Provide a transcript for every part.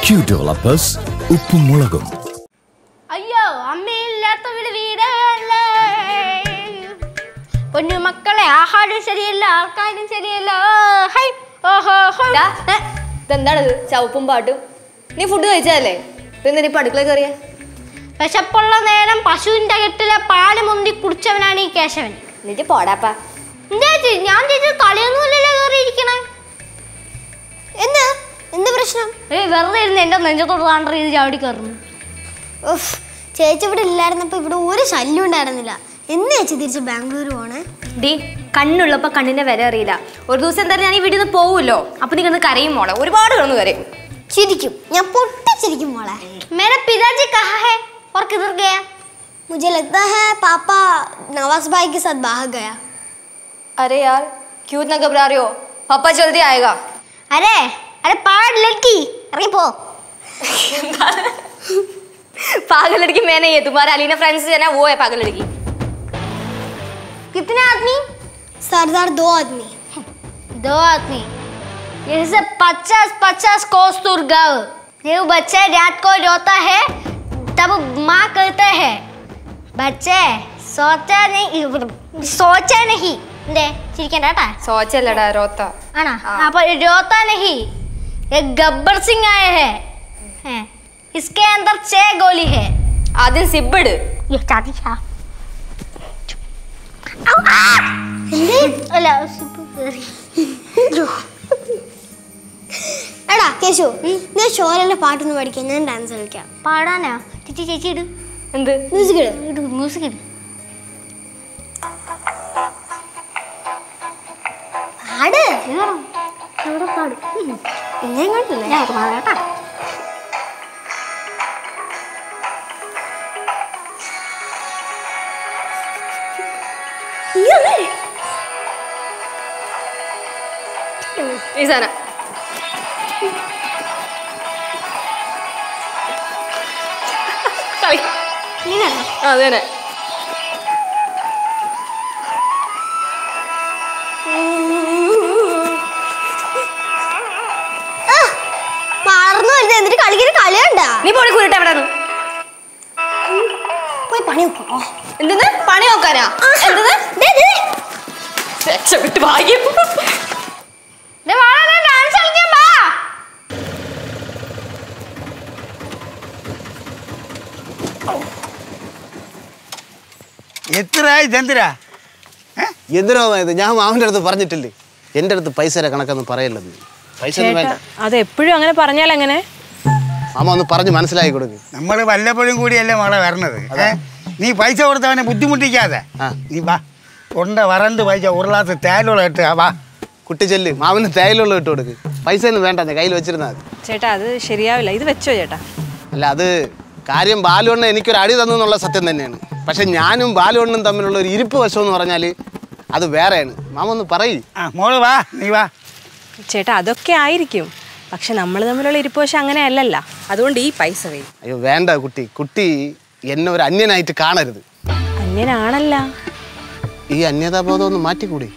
Q developers ഉപ്പും മുളകും അയ്യോ അമ്മയില്ലാത്ത ഒരു വീടല്ലേ പൊന്നു മക്കളെ ആഹാരം ശരിയല്ല ആൾക്കാരും ശരിയല്ല ഹൈ ഓഹോ ഹോ. ഡാ, ഏ, ഇതെന്താണിത് ചവപ്പും പാട്ടും നീ ഫുഡ് കഴിച്ചതല്ലേ പിന്നെ നീ അടുക്കള കയറിയ വിശപ്പുള്ള നേരം പശുവിന്റെ കെട്ടിലെ പാല് മുന്തി കുടിച്ചവനാണ് ഈ കേശവൻ എന്നിട്ട് പോടാപ്പാ എന്താ ചേച്ചി ഞാൻ ചേച്ചി കളിയൊന്നുമില്ലല്ലോ കയറിയിരിക്കണേ എന്താ എന്ത് പ്രശ്നം ഏയ് വെറുതെ ഇരുന്ന് എന്റെ നെഞ്ചത്തോട് താണ്ട ഇത് ചാടി കയറുന്നു ഉഫ് ചേച്ചി ഇവിടെ ഇല്ലായിരുന്നപ്പോ ഇവിടെ ഒരു ശല്യം ഉണ്ടായിരുന്നില്ല എന്ന് ചേച്ചി തിരിച്ച് ബാംഗ്ലൂർ പോണേ ഡി കണ്ണുള്ളപ്പോ കണ്ണിന്റെ വില അറിയില്ല ഒരു ദിവസം എന്തായാലും ഞാൻ ഈ വീട്ടിൽ നിന്ന് പോവുമല്ലോ അപ്പൊ നീ കിടന്ന് കരയും മോളെ ഒരുപാട് കിടന്ന് കരയും ചിരിക്കും ഞാൻ പൊട്ടിച്ചിരിക്കും മോളെ मेरा पिताजी कहाँ है और किधर गया मुझे लगता है पापा नवाज भाई के साथ बाहर गया अरे यार क्यों इतना घबरा रहे हो पापा जल्दी आएगा अरे अरे पागल लड़की इറങ്ങി പോ पागल लड़की मैं नहीं है तुम्हारा अलीना फ्रेंड्स है ना वो है पागल लड़की कितने आदमी सरदार दो आदमी दो आदमी ये से पचास पचास कोस्तूर गाँव जब बच्चे रात को रोता है तब माँ कहते हैं बच्चे सोचा नहीं सोचा नहीं दे ചിരിക്കണ്ട കേട്ടാ सोचलड़ा रोता ആണോ അപ്പൊ रोता नहीं ये गब्बर सिंह आए हैं हैं। इसके अंदर छह गोली है ആദ്യം സിബിട് ये चाटी छा അല്ല സിബ് കേറി. എടാ കേശു നീ ഷോയിലെ പാട്ടൊന്ന് പഠിക്കാൻ ഞാൻ ഡാൻസ് കളിക്കാം പാടാനാ ചേച്ചി ചേച്ചി ഇട് എന്ത് മ്യൂസിക് ഇട് ഇട് മ്യൂസിക് ഇട് പാട് എവിടെ പാടും എന്നെ കണ്ടില്ലേ ഞാൻ പാടാം കേട്ടാ ഈ സാധനം കളി ആ, അത് തന്നെ വളർന്നു വരുന്നത് എന്നിട്ട് കളിക്കുന്ന കളിയുണ്ടാ നീ പോടി കൂരിട്ട് എവിടെ പോയി പണി നോക്കോ എന്തെന്ന് പണി നോക്കാനാ എന്തെന്ന് രക്ഷപ്പെട്ട് ഭാഗ്യം ദേ വാടാ, ദേ ഡാൻസ് കളിക്കാൻ വാ എത്രയായി ചന്ദ്ര എന്തിനാ ഇത് ഞാൻ മാമൻ്റെ അടുത്ത് പറഞ്ഞിട്ടില്ലേ എൻ്റെ അടുത്ത് പൈസയുടെ കണക്കൊന്നും പറയല്ലെന്ന് പൈസ ഒന്നും വേണ്ട അത് എപ്പോഴും അങ്ങനെ പറഞ്ഞാൽ എങ്ങനെ മാമ ഒന്ന് പറഞ്ഞ് മനസ്സിലാക്കി കൊടുക്ക് നമ്മൾ വല്ലപ്പോഴും കൂടിയല്ലേ മോളെ വരണത് ഏ? നീ പൈസ കൊടുത്തവനെ ബുദ്ധിമുട്ടിക്കാതെ ആ. നീ വാ തൊണ്ട വരണ്ട് പൈസ ഒരു ഗ്ലാസ് തേലുള്ള ഇട്ട് വാ കുട്ടി ചെല്ല് മാമന് തേയിലുള്ള ഇട്ട് കൊടുക്ക് പൈസ ഒന്നും വേണ്ട നീ കയ്യിൽ വെച്ചിരുന്നാൽ മതി ചേട്ടാ അത് ശരിയാവില്ല ഇത് വെച്ചോ ചേട്ടാ അല്ല അത് കാര്യം ബാലുവണ്ണ എനിക്കൊരു അടി തന്നു എന്നുള്ള സത്യം തന്നെയാണ് പക്ഷെ ഞാനും ബാലുവണ്ണും തമ്മിലുള്ള ഒരു ഇരിപ്പ് വശം എന്ന് പറഞ്ഞാൽ അത് വേറെയാണ് മാമ ഒന്ന് പറയ് ആ മോള് വാ നീ വാ ചേട്ടാ അതൊക്കെ ആയിരിക്കും പക്ഷെ നമ്മൾ തമ്മിലുള്ള ഇരിപ്പ് പക്ഷെ അങ്ങനെ അല്ലല്ല അതുകൊണ്ട് ഈ പൈസ വേണം അയ്യോ വേണ്ട കുട്ടി കുട്ടി എന്നെ ഒരു അന്യനായിട്ട് കാണരുത് അന്യനാണല്ല ഈ അന്യതാബോധം ഒന്ന് മാറ്റിക്കൂടി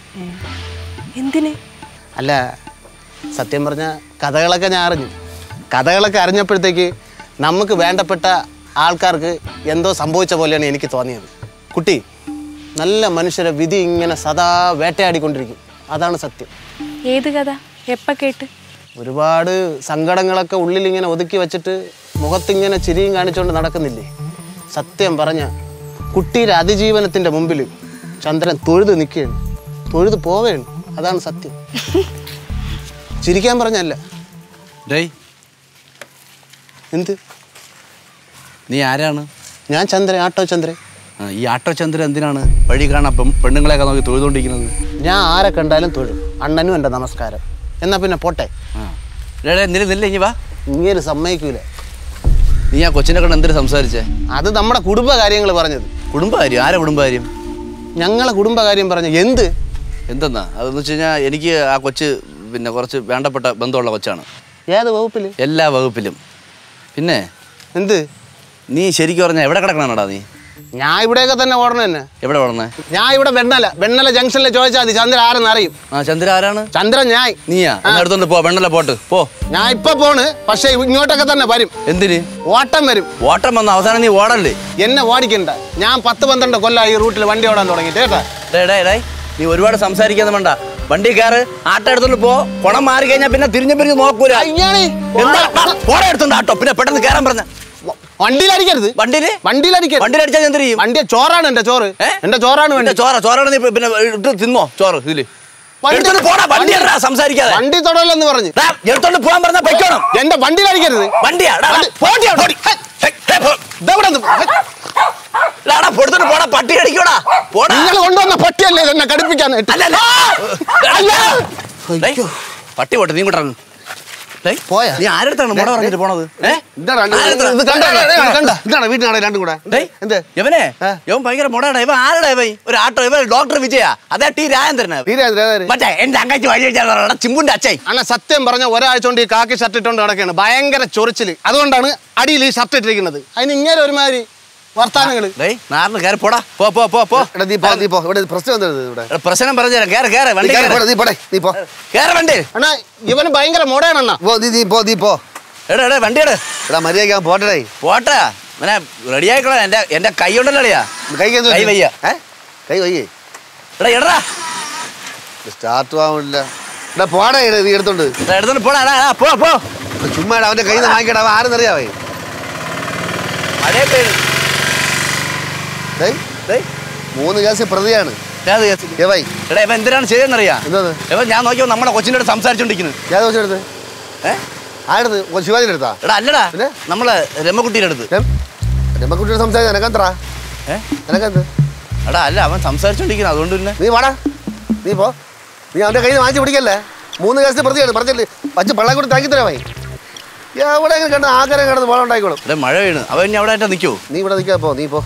എന്തിന് അല്ല സത്യം പറഞ്ഞ കഥകളൊക്കെ ഞാൻ അറിഞ്ഞു കഥകളൊക്കെ അറിഞ്ഞപ്പോഴത്തേക്ക് നമുക്ക് വേണ്ടപ്പെട്ട ആൾക്കാർക്ക് എന്തോ സംഭവിച്ച പോലെയാണ് എനിക്ക് തോന്നിയത് കുട്ടി നല്ല മനുഷ്യരെ വിധി ഇങ്ങനെ സദാ വേട്ടയാടിക്കൊണ്ടിരിക്കും അതാണ് സത്യം ഏത് കഥ എപ്പ കേട്ട് ഒരുപാട് സങ്കടങ്ങളൊക്കെ ഉള്ളിൽ ഇങ്ങനെ ഒതുക്കി വെച്ചിട്ട് മുഖത്തിങ്ങനെ ചിരിയും കാണിച്ചുകൊണ്ട് നടക്കുന്നില്ലേ സത്യം പറഞ്ഞ കുട്ടിയുടെ അതിജീവനത്തിൻ്റെ മുമ്പിൽ ചന്ദ്രൻ തൊഴുത് നിൽക്കുകയാണ് തൊഴുത് പോവുകയാണ് അതാണ് സത്യം ചിരിക്കാൻ പറഞ്ഞല്ല ഡേയ് എന്ത് നീ ആരാണ് ഞാൻ ചന്ദ്രൻ ആട്ടോ ചന്ദ്രൻ ആ, ഈ ആട്ടോ ചന്ദ്രൻ എന്തിനാണ് വഴി കാണാൻ പെൺ പെണ്ണുങ്ങളെയൊക്കെ നോക്കി തൊഴുതുകൊണ്ടിരിക്കുന്നത് ഞാൻ ആരെ കണ്ടാലും തൊഴും അണ്ണനും എൻ്റെ നമസ്കാരം എന്നാ പിന്നെ പോട്ടെ ആ ഡേ നില നില്ല ഇനി വാ ഇങ്ങനെ സമ്മതിക്കൂല നീ ആ കൊച്ചിനെ കൊണ്ട് എന്തിനു സംസാരിച്ചേ അത് നമ്മുടെ കുടുംബ കാര്യങ്ങൾ പറഞ്ഞത് കുടുംബകാര്യം ആരാ കുടുംബകാര്യം ഞങ്ങളെ കുടുംബകാര്യം പറഞ്ഞു എന്ത് എന്തെന്നാ അതെന്ന് വെച്ച് കഴിഞ്ഞാൽ എനിക്ക് ആ കൊച്ച് പിന്നെ കുറച്ച് വേണ്ടപ്പെട്ട ബന്ധമുള്ള കൊച്ചാണ് ഏത് വകുപ്പിൽ എല്ലാ വകുപ്പിലും പിന്നെ എന്ത് നീ ശരിക്കും പറഞ്ഞാൽ എവിടെ കിടക്കണടാ നീ ഞാൻ ഇവിടെയൊക്കെ തന്നെ ഓടണം തന്നെ എവിടെ വളർന്നേ ഞാൻ ഇവിടെ വെണ്ണല വെണ്ണല ജംഗ്ഷനിൽ ചോദിച്ചാൽ മതി ചന്ദ്രൻ ആരെന്ന് അറിയും ആ ചന്ദ്ര ആരാണ് ചന്ദ്രൻ ഞാൻ നീയാ എന്നാ എടുത്തോണ്ട് പോ വെണ്ണല പോട്ട് പോ ഞാൻ ഇപ്പൊ പോണ് പക്ഷെ ഇങ്ങോട്ടൊക്കെ തന്നെ വരും എന്തിന് ഓട്ടം വരും ഓട്ടം വന്ന അവസാനം നീ ഓടല്ലേ എന്നെ ഓടിക്കണ്ട ഞാൻ പത്ത് പന്ത്രണ്ട് കൊല്ലം ഈ റൂട്ടിൽ വണ്ടി ഓടാൻ തുടങ്ങിയിട്ട് കേട്ടാ ഡേ ഡേ ഡേ നീ ഒരുപാട് സംസാരിക്കാന്ന് വേണ്ട വണ്ടി കയറ് ആട്ടം എടുത്തോണ്ട് പോ കുണം മാറി കഴിഞ്ഞാൽ പിന്നെ തിരിഞ്ഞു പിരിഞ്ഞ് നോക്കൂല അയ്യാണി എന്താ പോടെ എടുത്തോണ്ട് ആട്ടോ പിന്നെ പെട്ടെന്ന് കയറാൻ പറഞ്ഞ വണ്ടിയിലടിക്കരുത് വണ്ടിയില് വണ്ടിയിലടിക്കരുത് വണ്ടിയിൽ അടിച്ചാൽ ഞാൻ എന്ത് ചെയ്യും വണ്ടിയെ ചോറാണ് എന്റെ ചോറ് ഏ? എന്റെ ചോറാണ് വേണ്ടി നിന്റെ ചോറ ചോറാണ് നീ പിന്നെ ഇട്ട് തിന്നോ ചോറ് ഇതില് വണ്ടി- എടുത്തോണ്ട് പോടാ വണ്ടി എടുടാ സംസാരിക്കാതെ വണ്ടി തൊടലെന്ന് പറഞ്ഞു ഡാ, എടുത്തോണ്ട് പോകാൻ പറഞ്ഞാ പൊയ്ക്കോണം എന്റെ വണ്ടിയിലടിക്കരുത് വണ്ടിയാ ഡാ, ഡാ, പോണ്ടിയാ, പോടി. ഹേ, ഹേ, ഹേ, പോ. ഇതെവിടെ നിന്ന്? ഡാ, ഡാ, എടുത്തോണ്ട് പോടാ പട്ടി അടിക്കോടാ പോടാ നിങ്ങൾ കൊണ്ടുവന്ന പട്ടിയല്ലേ ഇതെന്നെ കടുപ്പിക്കാനായിട്ട് അല്ല അല്ല ഡേയ്, പട്ടി പോട്ടെ നീ കൂടെ ഇറങ്ങ്. ഡേയ്, പോയാ? നീ ആരെടുത്താണ് മുട പറഞ്ഞിട്ട് പോണത് ഏ? ഇതാണ് രണ്ട് ആരെടുത്താ? ഇത് കണ്ടോ? ഇത് കണ്ടോ? ഇതാണ് വീട്ടിനാണ് രണ്ടും കൂടെ ഡേയ്, എന്ത് ഇവനെ ഏ? ഇവൻ ഭയങ്കര മുടയുടെ ഇവൻ ആരുടെ ഇവൻ ഒരു ആട്ടോ ഇവൻ ഡോക്ടർ വിജയ അതേ ടി രാജേന്ദ്രനാ വീരേന്ദ്ര ഏതാര്? മറ്റേ എന്റെ അങ്ങാച്ചി വഴി വെച്ചാൽ ചിമ്പുന്റെ അച്ഛൻ അണ്ണ സത്യം പറഞ്ഞ ഒരാഴ്ച കൊണ്ട് ഈ കാക്കി ഷർട്ട് ഇട്ടുകൊണ്ട് കിടക്കുകയാണ് ഭയങ്കര ചൊറിച്ചില് അതുകൊണ്ടാണ് അടിയിൽ ഈ ഷർട്ട് ഇട്ടിരിക്കുന്നത് അതിന് ഇങ്ങനെ ഒരുമാതിരി വർത്താനങ്ങള് ഡേയ് നാറിന് കയറി പോടാ പോ പോ പോ പോ എടാ നീ പോ നീ പോ ഇവിടെ പ്രശ്നം എന്താ ഇത് ഇവിടെ എടാ, പ്രശ്നം പറഞ്ഞുതരാം കേറ് കേറ് നീ വണ്ടി കേറി കേറ് പോടെ, നീ പോടെ നീ പോ കേറ് വണ്ടി അണ്ണാ ഇവന് ഭയങ്കര മോഡയാണ് അണ്ണ പോ നീ നീ പോ നീ പോ എടാ എടാ വണ്ടി എട് എടാ മര്യാദ പോട്ടടേ പോട്ടെ ഇവനെ റെഡി ആയിക്കോളാം എന്റെ എന്റെ കൈ ഉണ്ടല്ലോ അളിയാ കൈ എന്ത് കൈ പറ്റി? വയ്യ. ഏ? കൈ വയ്യേ എടാ എടാ സ്റ്റാർട്ട് ആവില്ല എടാ പോടാ ഇട നീ എടുത്തോണ്ട് എടാ, എടുത്തോണ്ട് പോടാ എടാ, എടാ, പോ പോ ചുമ്മാ ഇടാ, അവന്റെ കയ്യിൽ നിന്ന് വാങ്ങിക്കടാ അവൻ ആരെന്നറിയാവേ മഴയെ പെയ്തു ഡേയ് ഡേയ്, മൂന്ന് കേസ് പ്രതിയാണ് ഏത് കേസ്? ഏവായി എടാ ഇവൻ എന്തിനാണ് ചെയ്തെന്നറിയാ എന്തത് ഇവൻ ഞാൻ നോക്കിയപ്പോ നമ്മുടെ കൊച്ചിൻ്റെ അടുത്ത് സംസാരിച്ചോണ്ടിരിക്കുന്നത് ഞാൻ ദിവസം എടുത്ത് ഏ ആരെടുത്ത് ഓ, ശിവാജിയുടെ അടുത്താ എടാ അല്ലടാ പിന്നെ? നമ്മളെ രമക്കുട്ടിയുടെ അടുത്ത് രമ്മക്കുട്ടിയുടെ സംസാരിച്ച എനക്കെന്തറാ ഏ എനക്കെന്ത് എടാ അല്ല അവൻ സംസാരിച്ചോണ്ടിരിക്കുന്നത് അതുകൊണ്ട് പിന്നെ നീ വാടാ നീ പോ നീ അവന്റെ കയ്യിൽ നിന്ന് വാങ്ങിച്ച് പിടിക്കല്ലേ മൂന്ന് കേസിന് പ്രതിയാണ് പറഞ്ഞില്ലേ വച്ച് വെള്ളം കൂടി താക്കി തരാമായി എവിടെ കണ്ട് ആഗ്രഹം കിടന്ന് വെള്ളം ഉണ്ടായിക്കോളും എടാ മഴ വീണ് അവൻ ഇനി അവിടെ ആയിട്ട് നിൽക്കുവോ നീ ഇവിടെ നിൽക്കാൻ പോ നീ പോ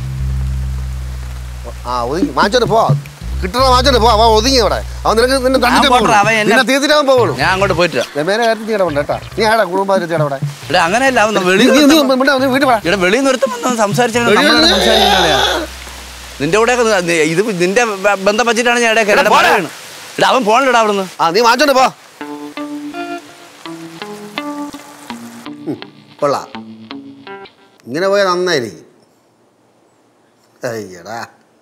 ആ ഒതുങ്ങി മാച്ചോട്ട് പോ കിട്ടണ മാച്ചോട്ട് പോ അവൻ ഒതുങ്ങി അവിടെ അവൻ നിനക്ക് നിന്നെ തണ്ടിട്ട് പോട്ടെടാ, അവൻ എന്നെ- നിന്നെ തീർത്തിട്ട് അവൻ പോകുള്ളൂ ഞാൻ അങ്ങോട്ട് പോയിട്ടാ രമേനെ കാര്യത്തിൽ നീ ഇടപെട കേട്ടാ നീ ആടാ കുടുംബാതിരത്തി ഇടപെടെ എടാ അങ്ങനെയല്ല അവൻ നീ വെളിയിൽ നീ നിന്ന് നീ ഇവിടെ വീട്ടിൽ പോടാ ഇവിടെ വെളിയിൽ നിന്ന് ഒരുത്തം വന്ന് സംസാരിച്ചാൽ വെളിയിൽ നമ്മളോട് നിന്ന് സംസാരിക്കുന്നതാ. നിന്റെ കൂടെ ഇത് നിന്റെ ബ- ബന്ധം പറ്റിയിട്ടാണ് ഞാൻ ഇടയ്ക്ക് എടാ, മഴ പോടാ. വീണ് എടാ അവൻ പോണില്ലടാ അവിടുന്ന് ആ നീ മാച്ചോട്ട് പോ ഉം, കൊള്ളാം ഇങ്ങനെ പോയാൽ നന്നായിരിക്കും അയ്യടാ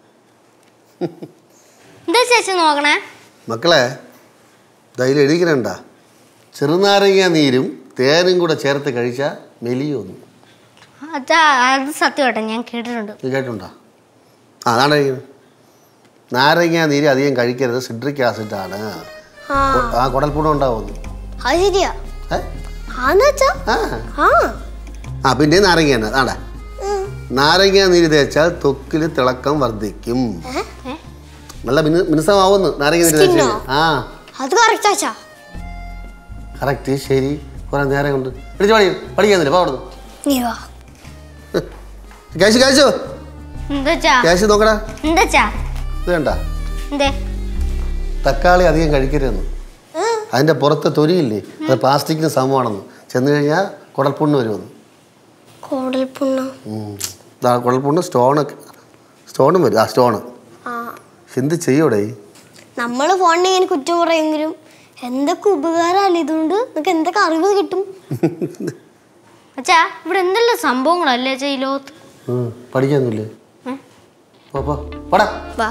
എന്താ ചേച്ചി നോക്കണേ മക്കളെ ധൈര്യം എഴുതിക്കണണ്ട ചെറുനാരങ്ങ നീരും തേനും കൂടെ ചേർത്ത് കഴിച്ചാൽ മെലിയൊന്നും അച്ഛാ അത് സത്യമാട്ടെ ഞാൻ കേട്ടിട്ടുണ്ട് നീ കേട്ടുണ്ടോ ആ അതാണ് കഴിക്കുന്നത് നാരങ്ങ നീര് അധികം കഴിക്കരുത് സിട്രിക് ആസിഡാണ് ആ ആ കുടൽപ്പുണം ഉണ്ടാവുന്നു അത് ശരിയാ ഏ ആന്നുവെച്ചാ ആ ആ ആ പിന്നെ നാരങ്ങ തന്നെ ആടാ നാരങ്ങ നീര് തേച്ചാൽ തൊക്കിൽ തിളക്കം വർദ്ധിക്കും നല്ല മിനു മിനുസമാവുന്നു നാരങ്ങ നീര് തേച്ച് സ്കിന്നോ? കഴിഞ്ഞാൽ. ആ അത് കറക്റ്റ് ആച്ചാ കറക്റ്റ് ശരി കുറെ നേരം കൊണ്ട് പിടിച്ച് പണി പഠിക്കുന്നില്ല പോ അവിടുന്ന് നീ വാ ക്യാഷ് ക്യാഷ് എന്താച്ചാ ക്യാഷ് നോക്കടാ എന്താച്ചാ ഇത് വേണ്ട എന്തേ തക്കാളി അധികം കഴിക്കരുതെന്ന് അതിൻ്റെ പുറത്തെ തൊലിയില്ലേ അത് പ്ലാസ്റ്റിക്കിന് സമമാണെന്ന് ചെന്ന് കഴിഞ്ഞാൽ കുടൽപ്പുണ്ണ് വരുമെന്ന് കോടൽ പുണ്ണ ഉം. ദാ കുടൽപ്പുണ്ണ് സ്റ്റോണ് സ്റ്റോണും വരും ആ സ്റ്റോണ് ആ എന്ത് ചെയ്യൂടെ നമ്മൾ ഫോണിനെ ഇങ്ങനെ കുറ്റം പറയുമെങ്കിലും എന്തൊക്കെ ഉപകാരമല്ല ഇതുകൊണ്ട് നമുക്ക് എന്തൊക്കെ അറിവ് കിട്ടും അച്ഛാ ഇവിടെ എന്തെല്ലാം സംഭവങ്ങളല്ലേ അച്ഛാ ഈ ലോകത്ത് ഉം. പഠിക്കാനൊന്നുമില്ലേ പോ പോ പടാ വാ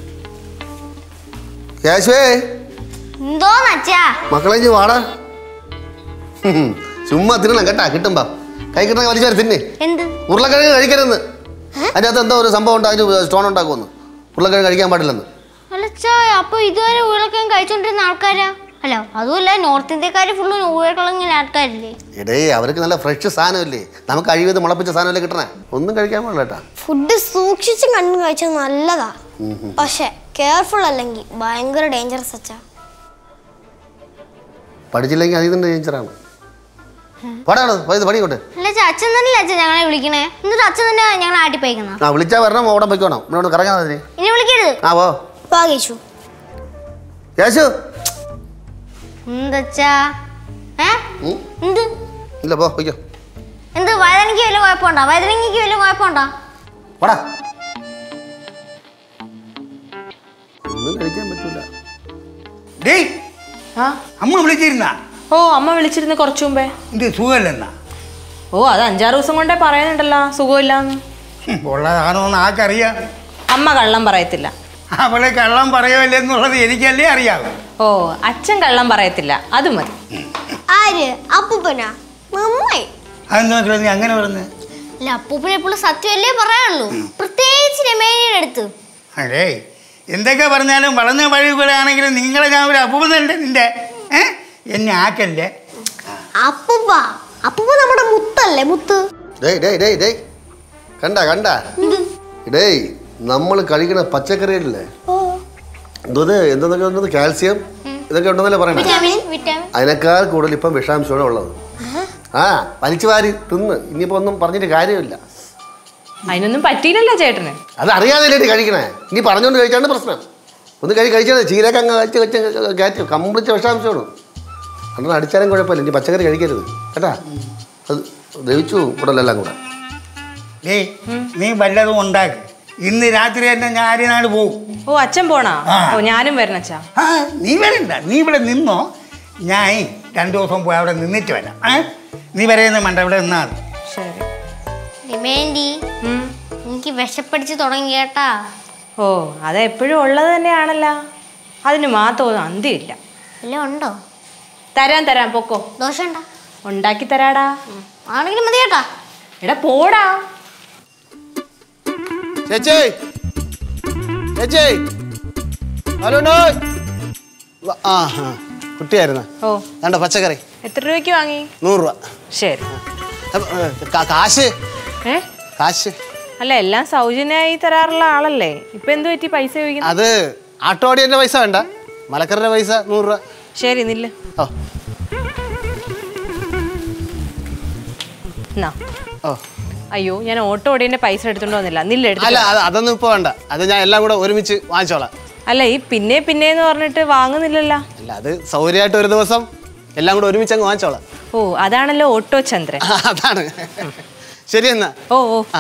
ക്യാഷേ എന്തോന്ന് അച്ഛാ മക്കളെ ഇഞ്ഞ് വാടാ ഉം. ചുമ്മാ തിന്നണം കേട്ടാ കിട്ടുമ്പോ കൈ കിട്ടണ വലിച്ചു തിന്നെ എന്ത് ഉരുളക്കിഴങ്ങ് കഴിക്കരുതെന്ന് അതിനകത്ത് എന്തോ ഒരു സംഭവം ഉണ്ട് അതിന് സ്റ്റോൺ ഉണ്ടാക്കുമെന്ന് ഉരുളക്കിഴങ്ങ് കഴിക്കാൻ പാടില്ലെന്ന് അല്ല അച്ഛാ അപ്പൊ ഇതുവരെ ഉരുളക്കിഴങ്ങ് കഴിച്ചോണ്ടിരുന്ന ആൾക്കാരാ അല്ല അതുമല്ല നോർത്ത് ഇന്ത്യക്കാര് ഫുള്ള് ഉരുളക്കിഴങ്ങിന് ആൾക്കാരില്ലേ എടേ അവർക്ക് നല്ല ഫ്രഷ് സാധനമല്ലേ നമുക്ക് അഴിവത് മുളപ്പിച്ച സാധനമല്ലേ കിട്ടണേ ഒന്നും കഴിക്കാൻ പാടില്ല കേട്ടാ ഫുഡ് സൂക്ഷിച്ച് കണ്ണു കഴിച്ചാൽ നല്ലതാ പക്ഷെ കെയർഫുൾ അല്ലെങ്കിൽ ഭയങ്കര ഡേഞ്ചറസ് അച്ഛാ പഠിച്ചില്ലെങ്കിൽ അതിൽ നിന്ന് ഡേഞ്ചറാണ് പടാണ് പൈസ പണിക്കോട്ടെ അല്ല അച്ഛാ അച്ഛൻ തന്നെയല്ലേ അച്ഛൻ ഞങ്ങളെ വിളിക്കണേ എന്നിട്ട് അച്ഛൻ തന്നെ ഞങ്ങളെ ആട്ടിപ്പയക്കുന്ന ആ വിളിച്ചാൽ വരണം ഓടാൻ പൊയ്ക്കോണം ഇവിടെ കറങ്ങാൻ മതി ഇനി വിളിക്കരുത് ആ പോ വാ കേശു യേശു എന്തച്ചാ ഏ ഉം. എന്ത് ഇല്ല പോ പൊയ്ക്കോ എന്ത് വയതനയ്ക്ക് വല്ല കുഴപ്പമുണ്ടോ വയതനങ്ങയ്ക്ക് വല്ല കുഴപ്പമുണ്ടോ പോടാ ചെയ്യാൻ പറ്റൂല ഡേയ് ആ അമ്മ വിളിച്ചിരുന്ന ഓ അമ്മ വിളിച്ചിരുന്നു കുറച്ചു മുമ്പേ ഇത് സുഖമല്ലെന്നാ ഓ അത് അഞ്ചാറ് ദിവസം കൊണ്ടേ പറയുന്നുണ്ടല്ലോ സുഖമില്ലാന്ന് ഹും, ഉള്ളതാണോ എന്ന് ആർക്കറിയാം അമ്മ കള്ളം പറയത്തില്ല അവളെ കള്ളം പറയുമല്ലേ എന്നുള്ളത് എനിക്കല്ലേ അറിയാവൂ ഓ അച്ഛൻ കള്ളം പറയത്തില്ല അത് മതി ആര് അപ്പൂപ്പനാ നന്നായി അതെന്താ മക്കളെ നീ അങ്ങനെ പറഞ്ഞ് അല്ല അപ്പൂപ്പനെ എപ്പോഴും സത്യമല്ലേ പറയാനുള്ളൂ പ്രത്യേകിച്ച് രമേനിയുടെ അടുത്ത് അടേ എന്തൊക്കെ പറഞ്ഞാലും വളർന്ന വഴി കൂടെ ആണെങ്കിലും നിങ്ങളെ ഞാൻ ഒരു അപൂർവതല്ലേ നിന്റെ ഏ എന്നെ ആക്കല്ലേ അപ്പൂപ്പ അപ്പൂപ്പ നമ്മുടെ മുത്തല്ലേ മുത്ത് ഡേയ് ഡേയ് ഡേയ് ഡേയ് കണ്ട കണ്ട ഡേയ് നമ്മൾ കഴിക്കുന്ന പച്ചക്കറിയല്ലേ എന്തത് എന്തെന്നൊക്കെ ഉണ്ടത് കാൽസ്യം ഇതൊക്കെ ഉണ്ടെന്നല്ലേ പറയണേ വിറ്റാമിൻ വിറ്റാമിൻ അതിനേക്കാൾ കൂടുതൽ ഇപ്പം വിഷാംശമാണ് ഉള്ളത് ആ വലിച്ചു വാരി തിന്ന് ഇനിയിപ്പോ ഒന്നും പറഞ്ഞിട്ട് കാര്യമില്ല അതിനൊന്നും പറ്റിയില്ലല്ലോ ചേട്ടന് അത് അറിയാതെ കഴിക്കണേ ഇനി പറഞ്ഞുകൊണ്ട് കഴിച്ചാണ് പ്രശ്നം ഒന്ന് കഴി കഴിച്ചാൽ ചീരൊക്കെ അങ്ങ് കഴിച്ച് കഴിച്ച് കയറ്റി കംപ്ലീറ്റ് വിഷാംശമാണ് അന്ന് അടിച്ചാലും കുഴപ്പമില്ല ഇനി പച്ചക്കറി കഴിക്കരുത് കേട്ടാ അത് ദഹിച്ചു കൂടലെല്ലാം കൂടെ ഏയ് നീ വല്ലതും ഉണ്ടാക്ക് ഇന്ന് രാത്രി തന്നെ ഞാൻ ആര്യനാട് പോകും ഓ അച്ഛൻ പോണാ ആ. ഓ ഞാനും വരണം അച്ഛാ ആ നീ വരണ്ട നീ ഇവിടെ നിന്നോ ഞാൻ രണ്ടു ദിവസം പോയി അവിടെ നിന്നിട്ട് വരാം ഏ നീ വരെയെന്ന് മണ്ട ഇവിടെ നിന്നാ മതി ശരി രമേന്റി ഉം. എനിക്ക് വിശപ്പടിച്ച് തുടങ്ങി കേട്ടാ ഓ അത് എപ്പോഴും ഉള്ളത് തന്നെയാണല്ലോ അതിന് മാത്രം ഒന്നും അന്ത്യമില്ല വല്ല ഉണ്ടോ തരാൻ തരാൻ പൊക്കോ ദോശ ഉണ്ടോ ഉണ്ടാക്കി തരാടാ ആണെങ്കിലും മതി കേട്ടാ എടാ പോടാ ചേച്ചി ചേച്ചി ഹലോ നോയ് വ- ആ ആ കുട്ടിയായിരുന്ന ഓ വേണ്ട പച്ചക്കറി എത്ര രൂപയ്ക്ക് വാങ്ങി നൂറ് രൂപ ശരി അപ്പൊ, ഏ, കാ- കാശ് ഏ കാശ് അല്ല എല്ലാം സൗജന്യമായി തരാറുള്ള ആളല്ലേ ഇപ്പൊ എന്ത് പറ്റി പൈസ ചോദിക്കുന്നത് അത് ആട്ടോ ഓടിയൻ്റെ പൈസ വേണ്ട മലക്കറിൻ്റെ പൈസ നൂറ് രൂപ ശരി നില്ല് ഓ എന്നാ ഓ അയ്യോ ഞാൻ ഓട്ടോ ഓടിയതിന്റെ പൈസ എടുത്തോണ്ട് വന്നില്ല നില്ല അല്ല എടുത്തില്ല അത് അതൊന്നും ഇപ്പോൾ വേണ്ട അത് ഞാൻ എല്ലാം കൂടെ ഒരുമിച്ച് വാങ്ങിച്ചോളാം അല്ല ഈ പിന്നെ പിന്നെ എന്ന് പറഞ്ഞിട്ട് വാങ്ങുന്നില്ലല്ലോ അല്ല അത് സൗകര്യമായിട്ട് ഒരു ദിവസം എല്ലാം കൂടെ ഒരുമിച്ച് അങ്ങ് വാങ്ങിച്ചോളാം ഓ അതാണല്ലോ ഓട്ടോ ചന്ദ്രൻ ആ, അതാണ് ശരി എന്നാ ഓ ഓ ആ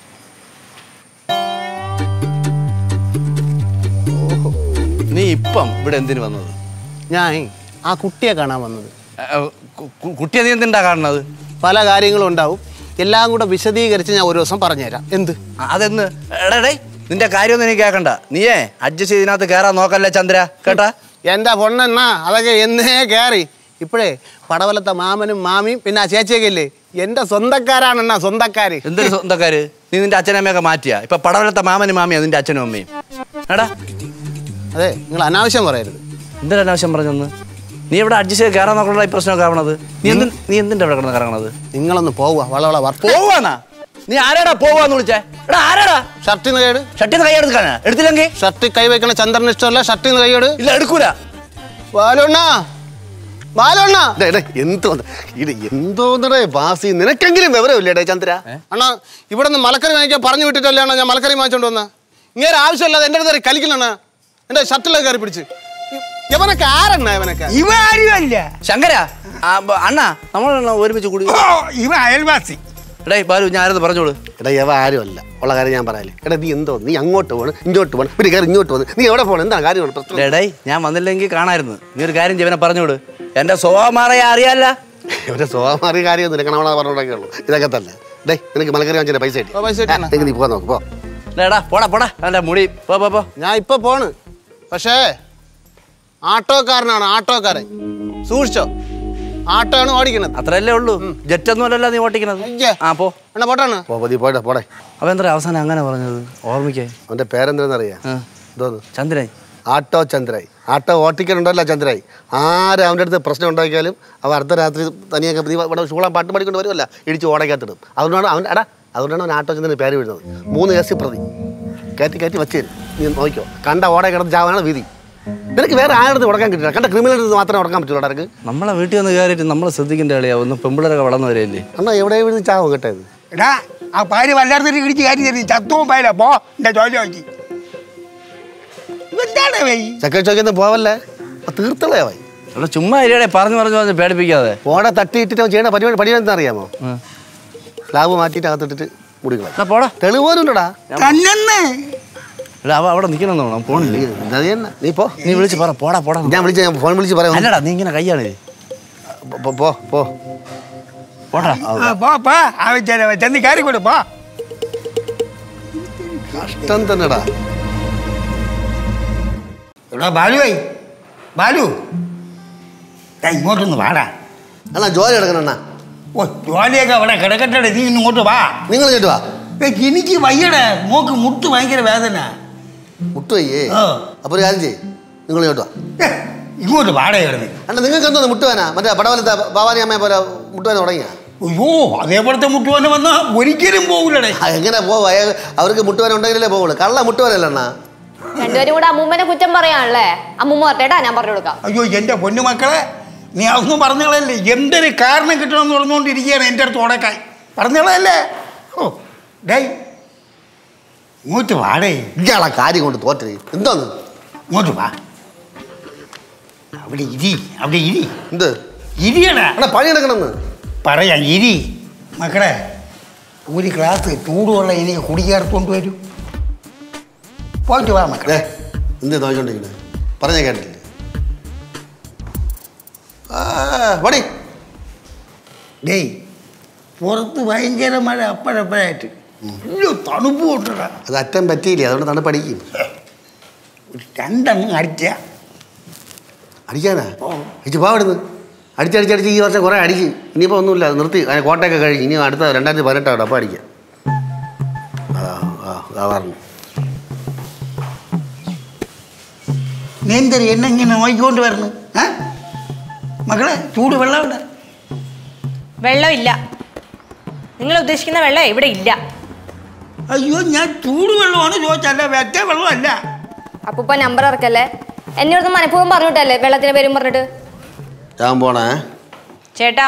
നീ ഇപ്പം ഇവിടെ എന്തിനു വന്നത് ഞാൻ ആ കുട്ടിയെ കാണാൻ വന്നത് ഏ, കു- കു- കുട്ടിയെ നീ എന്തിണ്ടാ കാണുന്നത് പല കാര്യങ്ങളും ഉണ്ടാവും എല്ലാം കൂടെ വിശദീകരിച്ച് ഞാൻ ഒരു ദിവസം പറഞ്ഞുതരാം എന്ത് ആ, അതെന്ന് എടാ ഡേയ് നിന്റെ കാര്യമൊന്നും എനിക്ക് കേൾക്കണ്ട നീയേ അഡ്ജസ്റ്റ് ചെയ്ത് ഇതിനകത്ത് കയറാൻ നോക്കല്ലേ ചന്ദ്ര കേട്ടാ എൻ്റെ പൊണ്ണെന്നാ അതൊക്കെ എന്നേ കയറി ഇപ്പോഴേ പടവലത്തെ മാമനും മാമിയും പിന്നെ ആ ചേച്ചിയൊക്കെ ഇല്ലേ എൻ്റെ സ്വന്തക്കാരാണെന്നാ സ്വന്തക്കാര് എന്തൊരു സ്വന്തക്കാര് നീ നിന്റെ അച്ഛനമ്മയൊക്കെ മാറ്റിയാ ഇപ്പൊ പടവലത്തെ മാമനും മാമിയാ നിന്റെ അച്ഛനും അമ്മയും എടാ അതെ നിങ്ങൾ അനാവശ്യം പറയരുത് എന്തൊരു അനാവശ്യം പറഞ്ഞൊന്ന് നീ ഇവിടെ അഡ്ജസ്റ്റ് ചെയ്ത് കയറാൻ നോക്കണ ഈ പ്രശ്നമൊക്കെ ആവണത് നീ എന്ത് നീ എന്തിന്റെ അവിടെ കിടന്ന് കറങ്ങണത് നിങ്ങളൊന്ന് പോവുക വളവള വർക്ക് പോവാന്നാ നീ ആരാടാ പോവാന്ന് വിളിച്ചേ എടാ ആരാടാ ഷർട്ടിന്ന് കൈയ്യട് ഷട്ടിന്ന് കൈ എടുക്കാനാ എടുത്തില്ലെങ്കിൽ ഷർട്ടിൽ കൈ വെക്കണ ചന്ദ്രന് ഇഷ്ടമല്ല ഷർട്ടിന്ന് കൈയ്യട് ഇല്ല എടുക്കൂല ബാലോണ്ണ ബാലോണ്ണ ഡേ, ഡേ, എന്തോ ഇത് എന്തോന്നടേ ബാസി നിനക്കെങ്കിലും വിവരമില്ലേടേ ചന്ദ്ര അണ്ണാ ഇവിടെ നിന്ന് മലക്കറി വാങ്ങിക്കാൻ പറഞ്ഞു വിട്ടിട്ടല്ലേ അണ്ണാ ഞാൻ മലക്കറി വാങ്ങിച്ചോണ്ട് വന്ന ഇങ്ങനെ ആവശ്യമില്ലാതെ എൻ്റെ അടുത്ത് കളിക്കണ എൻ്റെ ഷർട്ടിലേക്ക് കയറി പിടിച്ച് ഇവനൊക്കെ ആരെണ്ണ ഇവനൊക്കെ ഇവ ആരുമല്ല ശങ്കര ആ, ബ- അണ്ണാ നമ്മൾ ഒരുമിച്ച് കൂടി ഓ ഇവ അയൽവാസി എടേ ബാലു ഞാനത് പറഞ്ഞോളൂ എടാ യവ ആരുമല്ല ഉള്ള കാര്യം ഞാൻ പറയാല്ലേ എടാ നീ എന്തോ നീ അങ്ങോട്ട് പോകണം ഇങ്ങോട്ട് പോകണം പിന്നെ കയറി ഇങ്ങോട്ട് പോകണം നീ എവിടെ പോകണം എന്താ കാര്യമാണ് പ്രശ്നം ഡേടേ ഞാൻ വന്നില്ലെങ്കിൽ കാണായിരുന്നു നീ ഒരു കാര്യം ജീവനെ പറഞ്ഞോട് എന്റെ സ്വഭാവം മാറിയ അറിയാല്ല ഇവന്റെ സ്വഭാവം മാറിയ കാര്യമൊന്നും ഇല്ല കണവണ പറഞ്ഞോടൊക്കെ ഉള്ളൂ ഇതൊക്കെ തന്നെ ഡേ നിനക്ക് മലക്കറി വാങ്ങിച്ച പൈസ കിട്ടി ഓ, പൈസ കിട്ടി അണ്ണാ. എങ്കിൽ നീ പോകാൻ നോക്ക് പോ ഡേടാ പോടാ പോടാ അവന്റെ മുടി പോ പോ പോ ഞാൻ ഇപ്പൊ പോണ് പക്ഷേ ആട്ടോക്കാരനാണ് ആട്ടോക്കാരൻ സൂക്ഷിച്ചോ ആട്ടോ ആണ് ഓടിക്കണത് അത്രയല്ലേ ഉള്ളൂ ജെറ്റ് ഒന്നും അല്ലല്ലോ നീ ഓട്ടിക്കണത് അയ്യേ. ആ പോ എന്നാ പോട്ടാണ് പോ പോ, നീ പോട്ടെ പോടെ അവൻ എന്താ അവസാനം അങ്ങനെ പറഞ്ഞത് ഓർമ്മിക്കേ അവന്റെ പേരെന്താണെന്നറിയാം ആ. എന്തോന്ന് ചന്ദ്രൻ ആട്ടോ ചന്ദ്രായി ആട്ടോ ഓട്ടിക്കലുണ്ടല്ലോ ചന്ദ്രായി ആരും അവൻ്റെ അടുത്ത് പ്രശ്നം ഉണ്ടാക്കിയാലും അവൻ അർദ്ധരാത്രി തനിയൊക്കെ നീ ഇവിടെ ഷൂളാൻ പാട്ട് പാടിക്കൊണ്ട് വരുമല്ല ഇടിച്ച് ഓടക്കകത്തിടും അതുകൊണ്ടാണ് അവൻ എടാ അതുകൊണ്ടാണ് അവൻ ആട്ടോ ചന്ദ്രന് പേര് വീഴുന്നത് മൂന്ന് കേസി പ്രതി കയറ്റി കയറ്റി വെച്ച് തരും നീ നോക്കിയോ കണ്ട ഓട കിടന്ന് ചാവാനാണ് വിധി നിനക്ക് വേറെ ആരുടെ ഉടക്കാൻ കിട്ടില്ല കണ്ട ക്രിമിനൽ മാത്രമേ ഉടക്കാൻ പറ്റുള്ളൂ ഇടക്ക് നമ്മളെ വീട്ടിൽ വന്ന് കയറിയിട്ട് നമ്മളെ ശ്രദ്ധിക്കേണ്ട കളിയാ ഒന്ന് പെമ്പിളരൊക്കെ വളർന്നു വരെയല്ലേ അണ്ണാ എവിടെ വീഴുന്ന ചാവും കേട്ടത് എടാ ആ പാര് വല്ലാത്തൊരു ഇടിച്ച് കാര്യം തരും ചത്തവും പായില്ല പോ എന്റെ ജോലി നോക്കി എന്താണ് വൈ ചക്ക ചോദിക്കുന്ന പോവല്ലേ തീർത്തളേ വായി അവിടെ ചുമ്മാ ഇരിയടെ പറഞ്ഞു പറഞ്ഞു പറഞ്ഞ് പേടിപ്പിക്കാതെ ഓട തട്ടിയിട്ടിട്ട് അവൻ ചെയ്യണ പരിപാടി പണിയെന്ന് അറിയാമോ സ്ലാബ് മാറ്റിയിട്ട് അകത്തിട്ടിട്ട് മുടികളെ എന്നാ പോടാ തെളിവ് പോലും ഉണ്ടടാ തന്നെന്ന് എടാ അവ അവിടെ നിൽക്കണമെന്നോ പോണില്ലേ അത് തന്നെ നീ പോ നീ വിളിച്ച് പറ പോടാ പോടാ ഞാൻ വിളിച്ച ഞാൻ ഫോൺ വിളിച്ച് പറയാം അല്ലടാ നീ ഇങ്ങനെ കയ്യാണ് പോ, പോ പോ പോടാ ആ, പോ പോ ആവശ്യം ചെന്ന് കയറി കൊടു പോ കഷ്ടം തന്നെടാ എടാ ബാലുവേ ബാലു ദാ ഇങ്ങോട്ടൊന്ന് വാടാ അണ്ണാ ജോലി എടുക്കണം അണ്ണാ ഓ ജോലിയൊക്കെ അവിടെ കിടക്കട്ടെ നീ ഇങ്ങോട്ട് വാ നിങ്ങൾ കേട്ടു വാ ഏയ്, എനിക്ക് വയ്യടേ മോക്ക് മുട്ട് ഭയങ്കര വേദന മുട്ടുവയ്യേ ആ. അപ്പൊ ഒരു കാര്യം ചെയ്യ് നിങ്ങൾ കേട്ടു വാ ഏ, ഇങ്ങോട്ട് വാടേ കിടന്ന് അണ്ണാ നിങ്ങൾക്ക് എന്തോന്ന് മുട്ടുവാനാ മറ്റേ പടവലത്തെ ഭവാനി അമ്മയെ പോലെ മുട്ടുവാന തുടങ്ങിയ അയ്യോ അതേപോലത്തെ മുട്ടുവാന വന്നാ ഒരിക്കലും പോകില്ലടേ എങ്ങനെ പോവാ ഏ, അവർക്ക് മുട്ടുവാന ഉണ്ടെങ്കിലേ പോവുള്ളൂ കള്ള മുട്ടുവാനല്ല അണ്ണാ രണ്ടുപേരും കൂടെ അമ്മൂമ്മനെ കുറ്റം പറയാണല്ലേ അമ്മൂമ്മ പറഞ്ഞേട്ടാ ഞാൻ പറഞ്ഞു കൊടുക്കാം അയ്യോ എൻ്റെ പൊന്നു മക്കളെ നീ അതൊന്നും പറഞ്ഞോളല്ലേ എന്തൊരു കാരണം കിട്ടണമെന്ന് പറഞ്ഞുകൊണ്ടിരിക്കുകയാണ് എൻ്റെ അടുത്ത് ഉടക്കായി പറഞ്ഞോളല്ലേ ഓ ഡേ ഇങ്ങോട്ട് വാടേ ഇയാളെ കാര്യം കൊണ്ട് തോറ്റത് എന്തോന്ന് ഇങ്ങോട്ട് വാ അവിടെ ഇരി അവിടെ ഇരി എന്ത് ഇരിയടാ അണ്ണാ പണി എടുക്കണമെന്ന് പറയാം ഇരി മക്കളെ ഒരു ഗ്ലാസ് ചൂടുവെള്ളം എനിക്ക് കുടിക്കാർത്തോണ്ട് വരൂ പോയിട്ട് വാ മക്കളെ ഏ എന്ത് നോക്കിക്കൊണ്ടിരിക്കുന്നത് പറഞ്ഞ കേട്ടില്ലേ ആ പണി ഡേയ് പുറത്ത് ഭയങ്കര മഴ അപ്പോഴപ്പോഴായിട്ട് വലിയ തണുപ്പ് കൊണ്ടടാ അത് അറ്റം പറ്റിയില്ലേ അതുകൊണ്ട് തണുപ്പടിക്കും ഒരു രണ്ടെണ്ണം അടിച്ച അടിക്കാനാ അടിച്ച് പാവിടുന്ന് അടിച്ചടിച്ചടിച്ച് ഈ വർഷം കുറേ അടിച്ച് ഇനിയിപ്പോൾ ഒന്നുമില്ല അത് നിർത്തി അതിന് കോട്ടയൊക്കെ കഴിഞ്ഞ് ഇനി അടുത്ത രണ്ടായിരത്തി പതിനെട്ടാണ് അപ്പോൾ അടിക്കാം അതാ ആ അതാ പറഞ്ഞു നീ എന്തൊരു എന്നെ ഇങ്ങനെ നോക്കിക്കൊണ്ട് വരുന്നു ഏ മക്കളെ ചൂട് വെള്ളം ഇവിടെ വെള്ളമില്ല നിങ്ങൾ ഉദ്ദേശിക്കുന്ന വെള്ളം ഇവിടെ ഇല്ല അയ്യോ ഞാൻ ചൂട് വെള്ളമാണ് ചോദിച്ചല്ല വെറ്റ വെള്ളമല്ല അപ്പൂപ്പ നമ്പർ ഇറക്കല്ലേ എന്നോട് മനഃപൂർവ്വം പറഞ്ഞിട്ടല്ലേ വെള്ളത്തിന് പേരും പറഞ്ഞിട്ട് ഞാൻ പോണേ ചേട്ടാ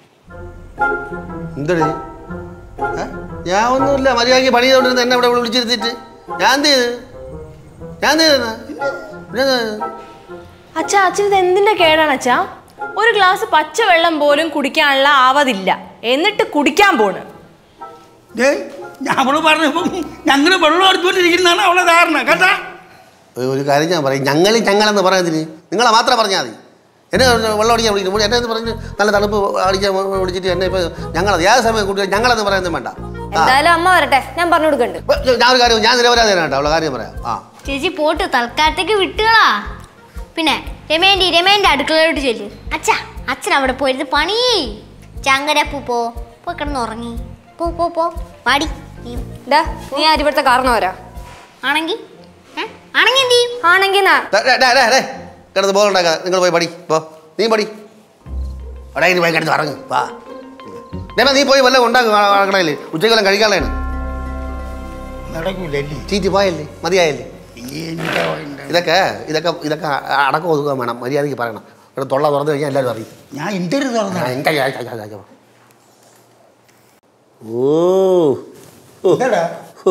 എന്തടി ഏ? ഞാൻ ഒന്നുമില്ല മര്യാദയ്ക്ക് പണി ചെയ്തോണ്ടിരുന്ന എന്നെ ഇവിടെ വിളിച്ചിരുത്തിട്ട് ഞാൻ എന്ത് ചെയ്ത് ഞാൻ എന്ത് ചെയ്തെന്നാ? പിന്നെ എന്താ? അച്ഛാ അച്ഛൻ ഇത് എന്തിന്റെ കേടാണ് അച്ഛാ ഒരു ഗ്ലാസ് പച്ചവെള്ളം പോലും കുടിക്കാനുള്ള ആവതില്ല എന്നിട്ട് കുടിക്കാൻ പോണ് ഡേ ഞാൻ അവള് പറഞ്ഞപ്പം ഞങ്ങൾ വെള്ളം എടുത്തുകൊണ്ടിരിക്കുന്നതാണ് അവളെ ധാരണ കേട്ടാ ഒരു- ഒരു കാര്യം ഞാൻ പറയും ഞങ്ങൾ ഞങ്ങളെന്ന് പറയുന്നതിന് നിങ്ങളെ മാത്രം പറഞ്ഞാൽ മതി എന്നെ വെള്ളം അടിക്കാൻ വിളിക്കുന്നു എന്നെ എന്ന് പറഞ്ഞ് നല്ല തണുപ്പ് അടിക്കാൻ വിളിച്ചിട്ട് എന്നെ ഇപ്പോൾ ഞങ്ങളത് ഏത് സമയം കൂട്ടി ഞങ്ങളെന്ന് പറയുന്നത് വേണ്ട ആ എന്തായാലും അമ്മ വരട്ടെ ഞാൻ പറഞ്ഞു കൊടുക്കണ്ട് ഇപ്പൊ ഞാൻ ഒരു കാര്യം ഞാൻ നിരപരാധിയാണ് കേട്ടോ അവളെ കാര്യം പറയാം ആ ചേച്ചി പോട്ട് തൽക്കാലത്തേക്ക് വിട്ടുകളാ പിന്നെ രമേന്റെ രമേന്റെ അടുക്കളയിലോട്ട് ചെല്ലു അച്ഛാ അച്ഛൻ അവിടെ പോയിരുന്ന് പണി ചങ്കരപ്പൂ പോ പോയി കിടന്ന് ഉറങ്ങി പോ പോ പോ പാടി നീയും. ഡാ നീ ആര് ഇവിടുത്തെ കാരണവരാ ആണെങ്കി ഏ? ആണെങ്കി എന്ത് ചെയ്യും ആണെങ്കിൽ നാ ഡേ, ഡേ, ഡേ, ഡേ, ഡേ. കിടന്ന് ബോളുണ്ടാക്കാതെ നിങ്ങൾ പോയി പഠി പോ നീ പഠി അവിടെ ഇനി പോയി കിടന്ന് ഇറങ്ങി വാ ഡേമ നീ പോയി വല്ലതും ഉണ്ടാക്കും കടയിൽ ഉച്ചക്കെല്ലാം കഴിക്കാനുള്ളതാണ് നടക്കൂലല്ലേ ചീറ്റി പോയല്ലേ മതിയായല്ലേ എന്താ വേണ്ടേ? ഇതൊക്കെ ഇതൊക്കെ ഇതൊക്കെ അടക്കം ഒതുക്കാൻ വേണം മര്യാദയ്ക്ക് പറയണം ഇവിടെ തൊള്ള തുറന്നു കഴിഞ്ഞാൽ എല്ലാവരും അറിയും ഞാൻ എന്തൊരു തുറന്ന ആ, എൻ്റെ ചായ, ചായ, ചായ, ചായ. ഓ ഓ. എന്താടാ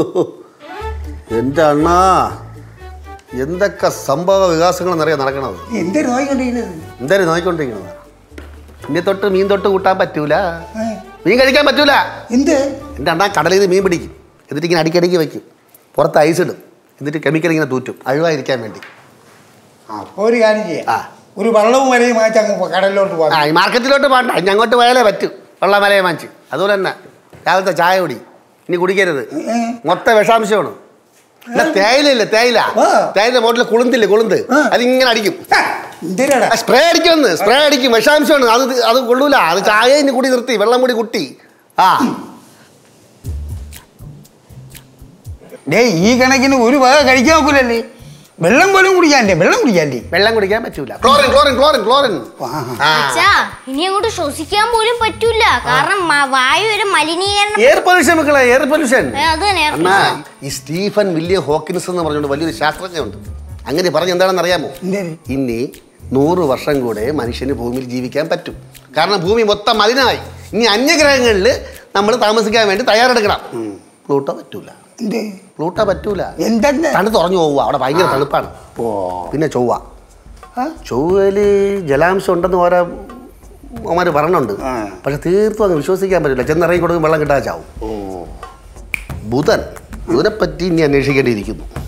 എൻ്റെ അണ്ണാ എന്തൊക്കെ സംഭവ വികാസങ്ങൾ നിറയെ നടക്കണത് നീ എന്തൊരു നോയിക്കൊണ്ടിരിക്കുന്നത് എന്തായാലും നോക്കിക്കൊണ്ടിരിക്കുന്നത് ഇനി തൊട്ട് മീൻ തൊട്ട് കൂട്ടാൻ പറ്റൂല ഏ? മീൻ കഴിക്കാൻ പറ്റൂല എന്ത് എൻ്റെ അണ്ണാ കടലിൽ നിന്ന് മീൻ പിടിക്കും എന്നിട്ട് ഇങ്ങനെ അടിക്കടിക്ക് വെക്കും പുറത്ത് ഐസ് ഇടും എന്നിട്ട് കെമിക്കൽ ഇങ്ങനെ തൂറ്റും അഴിവായിരിക്കാൻ വേണ്ടി അപ്പൊ ഒരു കാര്യം ചെയ്യാം ആ. ഒരു വെള്ളവും വരെയും വാങ്ങിച്ച് അങ്ങ് പോ- കടലിലോട്ട് ആ പോകാം ഈ മാർക്കറ്റിലോട്ട് പോകണ്ട ഇനി അങ്ങോട്ട് പോയാലേ പറ്റൂ വെള്ളം വലയെ വാങ്ങിച്ച് അതുപോലെ തന്നെ രാവിലത്തെ ചായ കുടി ഇനി കുടിക്കരുത് ഏ. മൊത്തം വിഷാംശമാണ് ഇല്ല, തേയിലയില്ലേ തേയില ആ. തേയില മോട്ടിലെ കുളുന്തില്ലേ കുളുന്ത് ആ. അതിങ്ങനെ അടിക്കും എന്തിനാടാ സ്പ്രേ അടിക്കുമെന്ന് സ്പ്രേ അടിക്കും വിഷാംശമാണ് അത് ഇത് അത് കൊള്ളൂല അത് ചായ ഇനി കൂടി നിർത്തി വെള്ളം കൂടി കുട്ടി ആ ഡേ ഈ കണക്കിന് ഒരു വക കഴിക്കാൻ നോക്കൂലല്ലേ വെള്ളം പോലും കുടിക്കാല്ലേ വെള്ളം കുടിക്കാല്ലേ വെള്ളം കുടിക്കാൻ പറ്റൂല ക്ലോറിൻ ക്ലോറിൻ ക്ലോറിൻ ക്ലോറിൻ ആ അച്ഛാ ഇനി അങ്ങോട്ട് ശ്വസിക്കാൻ പോലും പറ്റൂല കാരണം മ- വായു ഒരു മലിനീകരണം എയർ പൊല്യൂഷൻ മക്കളെ എയർ പൊല്യൂഷൻ ഏ, അത് തന്നെ air അണ്ണാ ഈ സ്റ്റീഫൻ വില്യം ഹോക്കിൻസ് എന്ന് പറഞ്ഞുകൊണ്ട് വലിയൊരു ശാസ്ത്രജ്ഞനുണ്ട് അങ്ങനെ പറഞ്ഞ എന്താണെന്ന് അറിയാമോ എന്തേത്? ഇനി നൂറ് വർഷം കൂടെ മനുഷ്യന് ഭൂമിയിൽ ജീവിക്കാൻ പറ്റും കാരണം ഭൂമി മൊത്തം മലിനമായി ഇനി അന്യഗ്രഹങ്ങളിൽ നമ്മൾ താമസിക്കാൻ വേണ്ടി തയ്യാറെടുക്കണം പ്ലൂട്ടോ പറ്റൂല എന്ത് പ്ലൂട്ടോ പറ്റൂല എന്തെന്ന് തണുത്ത് ഉറഞ്ഞു പോവുക അവിടെ ഭയങ്കര തണുപ്പാണ് പിന്നെ ചൊവ്വ ആ? ചൊവ്വയിൽ ജലാംശം ഉണ്ടെന്ന് ഓരോ അവന്മാർ പറഞ്ഞുണ്ട് ആ. പക്ഷെ തീർത്തും അങ്ങ് വിശ്വസിക്കാൻ പറ്റില്ല ചെന്നിറങ്ങി കൊടുക്കും വെള്ളം കിട്ടാൻ ചാവും ബുധൻ ബുധനെപ്പറ്റി ഇനി അന്വേഷിക്കേണ്ടിയിരിക്കുന്നു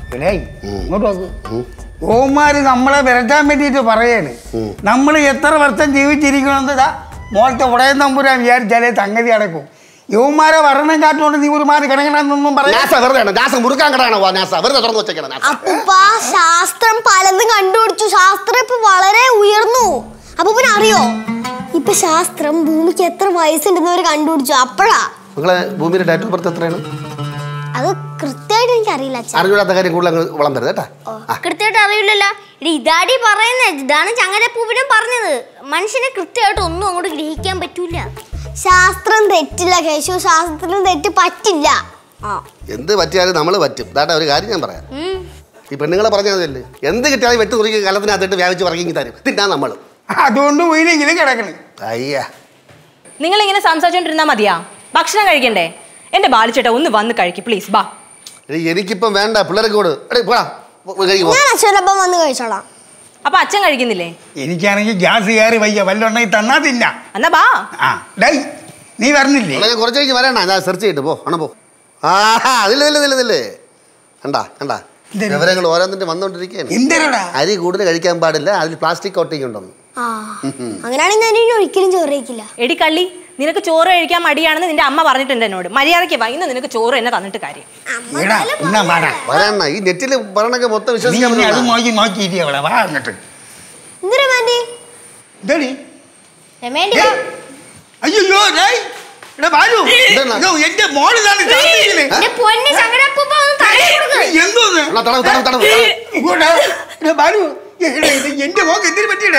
എടേ ഇങ്ങോട്ട് നോക്ക് ഓമാര് നമ്മളെ വിരട്ടാൻ വേണ്ടിയിട്ട് പറയാണ് നമ്മൾ എത്ര വർഷം ജീവിച്ചിരിക്കണമെന്ന് ഇതാ മോളത്തെ ഉടയൻ തമ്പുരാൻ വിചാരിച്ചാലേ സംഗതി അടക്കും യൗമാരെ വരണം കാട്ടുകൊണ്ട് നീ ഒരു മാറി കിടക്കണമെന്നൊന്നും പറയാ നാസ വെറുതെ ആണ്. നാസ മുറുക്കാൻ കടയാണോ വാ നാസ വെറുതെ തുറന്നു വെച്ചേക്കണം നാസ. അപ്പൂപ്പ ശാസ്ത്രം പലതും കണ്ടുപിടിച്ചു ശാസ്ത്രം ഇപ്പൊ വളരെ ഉയർന്നു അപ്പൂപ്പന് അറിയോ ഇപ്പൊ ശാസ്ത്രം ഭൂമിക്ക് എത്ര വയസ്സുണ്ടെന്ന് അവർ കണ്ടുപിടിച്ചു അപ്പഴാ മക്കളെ ഭൂമിയുടെ ഡേറ്റ് ഓഫ് ബർത്ത് എത്രയാണ് അത് കൃത്യമായിട്ട് എനിക്ക് അറിയില്ല അച്ഛാ അറിഞ്ഞൂടാത്ത കാര്യം കൂടുതൽ അങ്ങ് വളം തരുത് കേട്ടാ കൃത്യമായിട്ട് അറിയില്ലല്ലോ ഇടി ഇതാടി പറയുന്നത് ഇതാണ് ചങ്ങലപ്പൂവിനും പറഞ്ഞത് മനുഷ്യനെ കൃത്യമായിട്ട് ഒന്നും അങ്ങോട്ട് ഗ്രഹിക്കാൻ പറ്റൂല ശാസ്ത്രം തെറ്റില്ല കേശു ശാസ്ത്രത്തിന് തെറ്റ് പറ്റില്ല ആ എന്ത് പറ്റിയാലും നമ്മൾ പറ്റും ഇതാട്ടെ ഒരു കാര്യം ഞാൻ പറയാം ഉം. ഈ പെണ്ണുങ്ങളെ പറഞ്ഞതല്ലേ എന്ത് കിട്ടിയാലും വെട്ട് കുറിക്ക് കലത്തിനകത്തിട്ട് വ്യാപിച്ച് പറക്കി തരും തിന്നാ നമ്മൾ അതുകൊണ്ട് ഉയരെങ്കിലും കിടക്കണം അയ്യ നിങ്ങൾ ഇങ്ങനെ സംസാരിച്ചോണ്ടിരുന്നാ മതിയാ ഭക്ഷണം കഴിക്കണ്ടേ എന്റെ ബാലിച്ചേട്ടാ ഒന്ന് വന്ന് കഴിക്ക് പ്ലീസ് ബാ എടീ, എനിക്കിപ്പം വേണ്ട പിള്ളേർക്ക് കൂട് എടേ പോടാ പോ- പോയി കഴിക്ക് പോ. ഞാൻ അച്ഛനൊപ്പം വന്ന് കഴിച്ചോളാം അപ്പൊ അച്ഛൻ കഴിക്കുന്നില്ലേ എനിക്കാണെങ്കിൽ ഗ്യാസ് കയറി വയ്യ വല്ലുണ്ടെങ്കിൽ തന്നാ തിന്ന എന്നാ ബാ ആ ഡൈ നീ പറഞ്ഞില്ലേ അവളെ ഞാൻ കുറച്ച് കഴിഞ്ഞ് വരണ്ട ഞാൻ സെർച്ച് ചെയ്തിട്ട് പോ അണ പോ ആ അതില്ല ഇല്ല ഇല്ല ഇല്ലേ കണ്ടാ കണ്ടാ ഇതെന്ത്? വിവരങ്ങൾ ഓരോന്നിന്റെ വന്നോണ്ടിരിക്കുകയാണ് എന്തരടാ അരി കൂടുതൽ കഴിക്കാൻ പാടില്ല അതിൽ പ്ലാസ്റ്റിക് കോട്ടിങ് ഉണ്ടെന്ന് ആ അങ്ങനെയാണെങ്കിൽ ഞാൻ ഇനി ഒരിക്കലും ചോറ് കഴിക്കില്ല എടി കള്ളി നിനക്ക് ചോറ് കഴിക്കാൻ മടിയാണെന്ന് നിന്റെ അമ്മ പറഞ്ഞിട്ടുണ്ട് എന്നോട് മര്യാദയ്ക്ക് വാ ഇന്ന് നിനക്ക് ചോറ് എന്നെ തന്നിട്ട് കാര്യം എടാ എന്നാ വാടാ വരണ്ട ഈ നെറ്റിൽ പറയണൊക്കെ മൊത്തം നീ വിശ്വസിക്കാൻ ഇനി അത് പറ്റില്ല നോക്കി നോക്കിയിട്ട് അവളെ വാ അങ്ങോട്ട് എന്തിനാ മാൻഡി ഇതടി രമേണ്ടി ഏയ്, അയ്യോ ഡേയ് എടാ ബാലു ഇതെന്നാ? അയ്യോ, എന്റെ മോളിതാണ് ചാടിയിരിക്കുന്നെ. എന്റെ പൊന്ന് ചങ്ങലപ്പൂപ്പ ഒന്ന് തല കൊടുക്ക് എന്തോന്ന് എന്നാ തടവ് തടവ് തടവ് തടവ്. ഇങ്ങോട്ടാ. എടാ ബാലു എടാ, ഇത് എന്റെ മോക്ക് എന്തിനു പറ്റിയടേ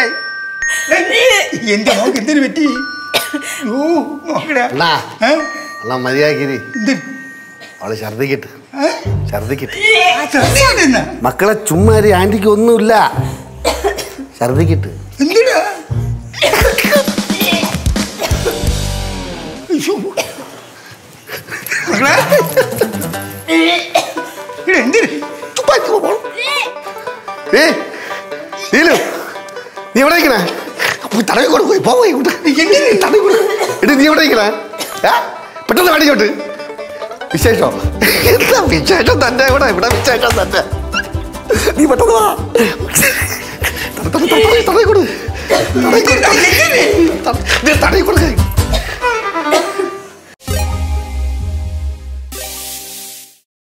എന്റെ മോക്ക് എന്തിനു പറ്റി ഓ നോക്കടാ അണ്ണാ ഏ? അണ്ണാ മര്യാദക്കിരി എന്ത്? അവള് ഛർദിക്കിട്ട് ഏ? ഛർദിക്കിട്ട് ആ, ഛർദ്ദിക്കണെന്നാ? മക്കളെ ചുമ്മാ ഒരു ആന്റിക്ക് ഒന്നുമില്ല ഛർദിക്കിട്ട് എന്തിനാ അയ്യോ. മക്കളെ. എടാ, എന്തിന് ഏ നീലു നീ എവിടെ ഇരിക്കണേ പോയി തടവി കൊടു പോയി പോയി തടവി കൊടു എടി നീ എവിടെ ഇരിക്കണേ ഏ പെട്ടെന്ന് കാണിക്കോട്ട് വിശേഷം എന്താ വിശേഷം തന്നെ ഇവിടെ ഇവിടെ വിശേഷം തന്നെ നീ പെട്ടെന്ന് വാ തടവി കൊടു തടവി കൊടു തടവി കൊടു തടവി കൊടു